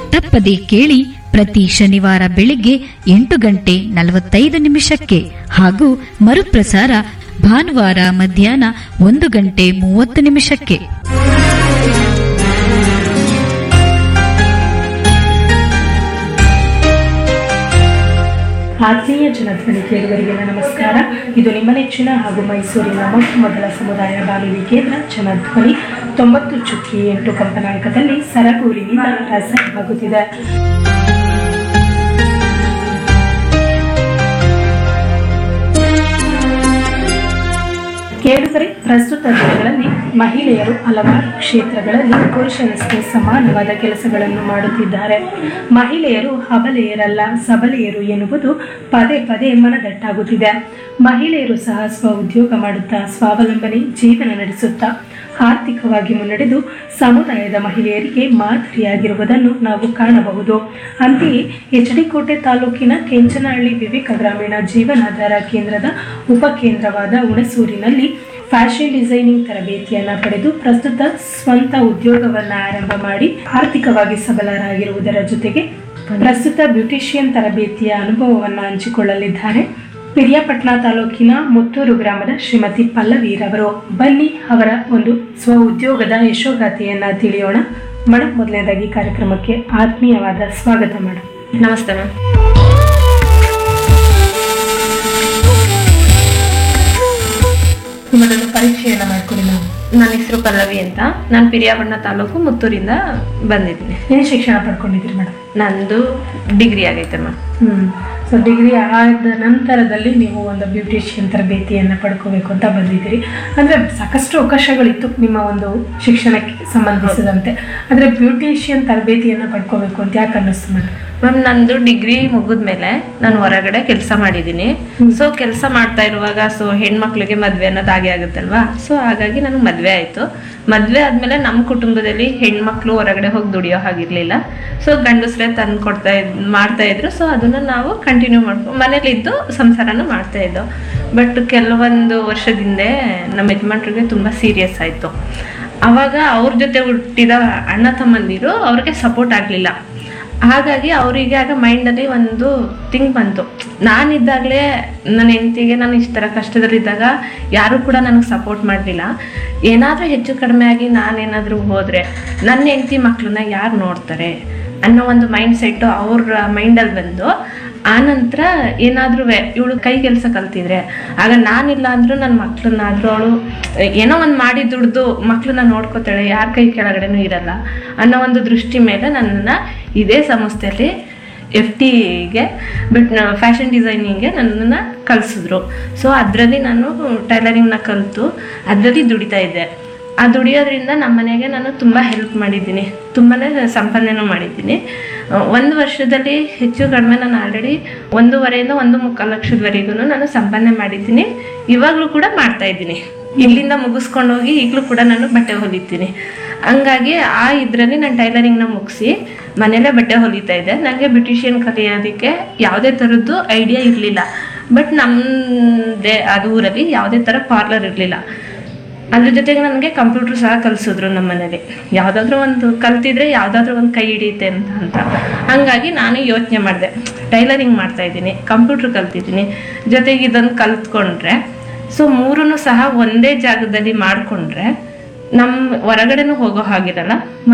ತಪ್ಪದೆ ಕೇಳಿ ಪ್ರತಿ ಶನಿವಾರ ಬೆಳಿಗ್ಗೆ ಎಂಟು ಗಂಟೆ ನಲವತ್ತೈದು ನಿಮಿಷಕ್ಕೆ ಹಾಗೂ ಮರುಪ್ರಸಾರ ಭಾನುವಾರ ಮಧ್ಯಾಹ್ನ ಒಂದು ಗಂಟೆ ಮೂವತ್ತು ನಿಮಿಷಕ್ಕೆ ಆತ್ಮೀಯ ಜನಧ್ವನಿ ಕೇಳುಗರಿಗೆಲ್ಲ ನಮಸ್ಕಾರ ಇದು ನಿಮ್ಮ ನೆಚ್ಚಿನ ಹಾಗೂ ಮೈಸೂರಿನ ಮೊಟ್ಟ ಮೊದಲ ಸಮುದಾಯ ಬಾನುಲಿ ಕೇಂದ್ರ ಜನಧ್ವನಿ ತೊಂಬತ್ತು ಚುಕ್ಕಿ ಎಂಟು ಕಂಪನಾಂಕದಲ್ಲಿ ಸರಗೂರಿನಿಂದ ಪ್ರಸಾರವಾಗುತ್ತಿದೆ ಕೇಳಿದರೆ ಪ್ರಸ್ತುತ ದಿನಗಳಲ್ಲಿ ಮಹಿಳೆಯರು ಹಲವಾರು ಕ್ಷೇತ್ರಗಳಲ್ಲಿ ಪುರುಷರಷ್ಟೇ ಸಮಾನವಾದ ಕೆಲಸಗಳನ್ನು ಮಾಡುತ್ತಿದ್ದಾರೆ ಮಹಿಳೆಯರು ಹಬಲೆಯರಲ್ಲ ಸಬಲೆಯರು ಎನ್ನುವುದು ಪದೇ ಪದೇ ಮನದಟ್ಟಾಗುತ್ತಿದೆ ಮಹಿಳೆಯರು ಸಹ ಸ್ವ ಉದ್ಯೋಗ ಮಾಡುತ್ತಾ ಸ್ವಾವಲಂಬನೆ ಜೀವನ ನಡೆಸುತ್ತಾ ಆರ್ಥಿಕವಾಗಿ ಮುನ್ನಡೆದು ಸಮುದಾಯದ ಮಹಿಳೆಯರಿಗೆ ಮಾದರಿಯಾಗಿರುವುದನ್ನು ನಾವು ಕಾಣಬಹುದು ಅಂತೆಯೇ ಎಚ್ ಡಿ ಕೋಟೆ ತಾಲೂಕಿನ ಕೆಂಚನಹಳ್ಳಿ ವಿವೇಕ ಗ್ರಾಮೀಣ ಜೀವನಾಧಾರ ಕೇಂದ್ರದ ಉಪಕೇಂದ್ರವಾದ ಹುಣಸೂರಿನಲ್ಲಿ ಫ್ಯಾಷನ್ ಡಿಸೈನಿಂಗ್ ತರಬೇತಿಯನ್ನ ಪಡೆದು ಪ್ರಸ್ತುತ ಸ್ವಂತ ಉದ್ಯೋಗವನ್ನ ಆರಂಭ ಮಾಡಿ ಆರ್ಥಿಕವಾಗಿ ಸಬಲರಾಗಿರುವುದರ ಜೊತೆಗೆ ಪ್ರಸ್ತುತ ಬ್ಯೂಟಿಷಿಯನ್ ತರಬೇತಿಯ ಅನುಭವವನ್ನು ಹಂಚಿಕೊಳ್ಳಲಿದ್ದಾರೆ ಪಿರಿಯಾಪಟ್ಟಣ ತಾಲೂಕಿನ ಮುತ್ತೂರು ಗ್ರಾಮದ ಶ್ರೀಮತಿ ಪಲ್ಲವೀರವರು ಬನ್ನಿ ಅವರ ಒಂದು ಸ್ವ ಉದ್ಯೋಗದ ಯಶೋಗಾಥೆಯನ್ನ ತಿಳಿಯೋಣ ಮೇಡಮ್ ಮೊದಲನೇದಾಗಿ ಕಾರ್ಯಕ್ರಮಕ್ಕೆ ಆತ್ಮೀಯವಾದ ಸ್ವಾಗತ ಮೇಡಮ್ ನಮಸ್ತೆ ಮ್ಯಾಮ್ ನಿಮ್ಮದೊಂದು ಪರಿಚಯನ ಮಾಡ್ಕೊಡಿ ನಾವು ನನ್ನ ಹೆಸರು ಪಲ್ಲವಿ ಅಂತ ನಾನು ಪಿರಿಯಾಪಟ್ಟಣ ತಾಲೂಕು ಮುತ್ತೂರಿಂದ ಬಂದಿದ್ದೀನಿ ಏನು ಶಿಕ್ಷಣ ಪಡ್ಕೊಂಡಿದ್ದೀರಿ ಮೇಡಮ್ ನಂದು ಡಿಗ್ರಿ ಆಗೈತೆ ಮ್ಯಾಮ್ ಹ್ಮ್ ಸೊ ಡಿಗ್ರಿ ಆದ ನಂತರದಲ್ಲಿ ನೀವು ಒಂದು ಬ್ಯೂಟಿಷಿಯನ್ ತರಬೇತಿಯನ್ನು ಪಡ್ಕೋಬೇಕು ಅಂತ ಬಂದಿದ್ದೀರಿ ಅಂದರೆ ಸಾಕಷ್ಟು ಅವಕಾಶಗಳಿತ್ತು ನಿಮ್ಮ ಒಂದು ಶಿಕ್ಷಣಕ್ಕೆ ಸಂಬಂಧಿಸಿದಂತೆ ಆದರೆ ಬ್ಯೂಟಿಷಿಯನ್ ತರಬೇತಿಯನ್ನು ಪಡ್ಕೋಬೇಕು ಅಂತ ಯಾಕೆ ಅನ್ನಿಸ್ತು ಮೇಡಮ್ ಮ್ಯಾಮ್ ನಂದು ಡಿಗ್ರಿ ಮುಗಿದ್ಮೇಲೆ ನಾನು ಹೊರಗಡೆ ಕೆಲಸ ಮಾಡಿದ್ದೀನಿ ಸೊ ಕೆಲಸ ಮಾಡ್ತಾ ಇರುವಾಗ ಸೊ ಹೆಣ್ಮಕ್ಳಿಗೆ ಮದ್ವೆ ಅನ್ನೋದು ಹಾಗೆ ಆಗುತ್ತಲ್ವಾ ಸೊ ಹಾಗಾಗಿ ನನಗೆ ಮದ್ವೆ ಆಯ್ತು ಮದ್ವೆ ಆದ್ಮೇಲೆ ನಮ್ಮ ಕುಟುಂಬದಲ್ಲಿ ಹೆಣ್ಮಕ್ಳು ಹೊರಗಡೆ ಹೋಗಿ ದುಡಿಯೋ ಹಾಗಿರ್ಲಿಲ್ಲ ಸೊ ಗಂಡಸ್ರೇ ತಂದು ಕೊಡ್ತಾ ಇದ್ ಮಾಡ್ತಾ ಇದ್ರು ಸೊ ಅದನ್ನ ನಾವು ಕಂಟಿನ್ಯೂ ಮಾಡ್ಕೊ ಮನೇಲಿದ್ದು ಸಂಸಾರನ ಮಾಡ್ತಾ ಇದ್ದೋ ಬಟ್ ಕೆಲವೊಂದು ವರ್ಷದಿಂದೆ ನಮ್ಮ ಯಜಮಾನ್ರಿಗೆ ತುಂಬಾ ಸೀರಿಯಸ್ ಆಯ್ತು ಅವಾಗ ಅವ್ರ ಜೊತೆ ಹುಟ್ಟಿದ ಅಣ್ಣ ತಮ್ಮಂದಿರು ಅವ್ರಿಗೆ ಸಪೋರ್ಟ್ ಆಗ್ಲಿಲ್ಲ ಹಾಗಾಗಿ ಅವರಿಗೆ ಆಗ ಮೈಂಡಲ್ಲಿ ಒಂದು ಥಿಂಕ್ ಬಂತು ನಾನಿದ್ದಾಗಲೇ ನನ್ನ ಹೆಂಡತಿಗೆ ನಾನು ಇಷ್ಟು ಥರ ಕಷ್ಟದಲ್ಲಿದ್ದಾಗ ಯಾರು ಕೂಡ ನನಗೆ ಸಪೋರ್ಟ್ ಮಾಡಲಿಲ್ಲ ಏನಾದರೂ ಹೆಚ್ಚು ಕಡಿಮೆ ಆಗಿ ನಾನೇನಾದರೂ ಹೋದರೆ ನನ್ನ ಹೆಂಡತಿ ಮಕ್ಕಳನ್ನ ಯಾರು ನೋಡ್ತಾರೆ ಅನ್ನೋ ಒಂದು ಮೈಂಡ್ ಸೆಟ್ಟು ಅವ್ರ ಮೈಂಡಲ್ಲಿ ಬಂದು ಆನಂತರ ಏನಾದ್ರೂ ಇವಳು ಕೈ ಕೆಲಸ ಕಲ್ತಿದ್ರೆ ಆಗ ನಾನಿಲ್ಲ ಅಂದ್ರೂ ನನ್ನ ಮಕ್ಳನ್ನಾದ್ರೂ ಅವಳು ಏನೋ ಒಂದು ಮಾಡಿ ದುಡ್ದು ಮಕ್ಳನ್ನ ನೋಡ್ಕೋತಾಳೆ ಯಾರ ಕೈ ಕೆಳಗಡೆನೂ ಇರಲ್ಲ ಅನ್ನೋ ಒಂದು ದೃಷ್ಟಿ ಮೇಲೆ ನನ್ನನ್ನು ಇದೇ ಸಂಸ್ಥೆಯಲ್ಲಿ ಎಫ್ ಟಿಗೆ ಬಟ್ ಫ್ಯಾಷನ್ ಡಿಸೈನಿಂಗ್ಗೆ ನನ್ನನ್ನು ಕಲಿಸಿದ್ರು ಸೊ ಅದರಲ್ಲಿ ನಾನು ಟೈಲರಿಂಗ್ನ ಕಲಿತು ಅದರಲ್ಲಿ ದುಡಿತಾ ಇದ್ದೆ ಆ ದುಡಿಯೋದ್ರಿಂದ ನಮ್ಮ ಮನೆಗೆ ನಾನು ತುಂಬ ಹೆಲ್ಪ್ ಮಾಡಿದ್ದೀನಿ ತುಂಬಾ ಸಂಪಾದನೆನೂ ಮಾಡಿದ್ದೀನಿ ಒಂದು ವರ್ಷದಲ್ಲಿ ಹೆಚ್ಚು ಕಡಿಮೆ ನಾನು ಆಲ್ರೆಡಿ ಒಂದೂವರೆಯಿಂದ ಒಂದು ಮುಕ್ಕಾಲು ಲಕ್ಷದವರೆಗೂ ನಾನು ಸಂಪಾದನೆ ಮಾಡಿದ್ದೀನಿ ಇವಾಗಲೂ ಕೂಡ ಮಾಡ್ತಾ ಇದ್ದೀನಿ ಇಲ್ಲಿಂದ ಮುಗಿಸ್ಕೊಂಡು ಹೋಗಿ ಈಗಲೂ ಕೂಡ ನಾನು ಬಟ್ಟೆ ಹೊಲಿತೀನಿ ಹಂಗಾಗಿ ಆ ಇದರಲ್ಲಿ ನಾನು ಟೈಲರಿಂಗ್ನ ಮುಗಿಸಿ ಮನೇಲೇ ಬಟ್ಟೆ ಹೊಲಿತಾ ಇದ್ದೆ ನನಗೆ ಬ್ಯೂಟಿಷಿಯನ್ ಕಲಿಯೋದಕ್ಕೆ ಯಾವುದೇ ಥರದ್ದು ಐಡಿಯಾ ಇರಲಿಲ್ಲ ಬಟ್ ನಮ್ಮದೇ ಅದು ಊರಲ್ಲಿ ಯಾವುದೇ ಥರ ಪಾರ್ಲರ್ ಇರಲಿಲ್ಲ ಅದ್ರ ಜೊತೆಗೆ ನನಗೆ ಕಂಪ್ಯೂಟರ್ ಸಹ ಕಲಿಸಿದ್ರು ನಮ್ಮ ಮನೇಲಿ ಯಾವುದಾದ್ರೂ ಒಂದು ಕಲ್ತಿದ್ರೆ ಯಾವುದಾದ್ರೂ ಒಂದು ಕೈ ಹಿಡಿಯುತ್ತೆ ಅಂತ ಅಂತ ಹಂಗಾಗಿ ನಾನು ಯೋಚನೆ ಮಾಡಿದೆ ಟೈಲರಿಂಗ್ ಮಾಡ್ತಾ ಇದ್ದೀನಿ ಕಂಪ್ಯೂಟರ್ ಕಲ್ತಿದ್ದೀನಿ ಜೊತೆಗೆ ಇದನ್ನು ಕಲ್ತ್ಕೊಂಡ್ರೆ ಸೊ ಮೂರೂ ಸಹ ಒಂದೇ ಜಾಗದಲ್ಲಿ ಮಾಡಿಕೊಂಡ್ರೆ ನಮ್ಮ ಹೊರಗಡೆನೂ ಹೋಗೋ ಹಾಗಿರಲ್ಲ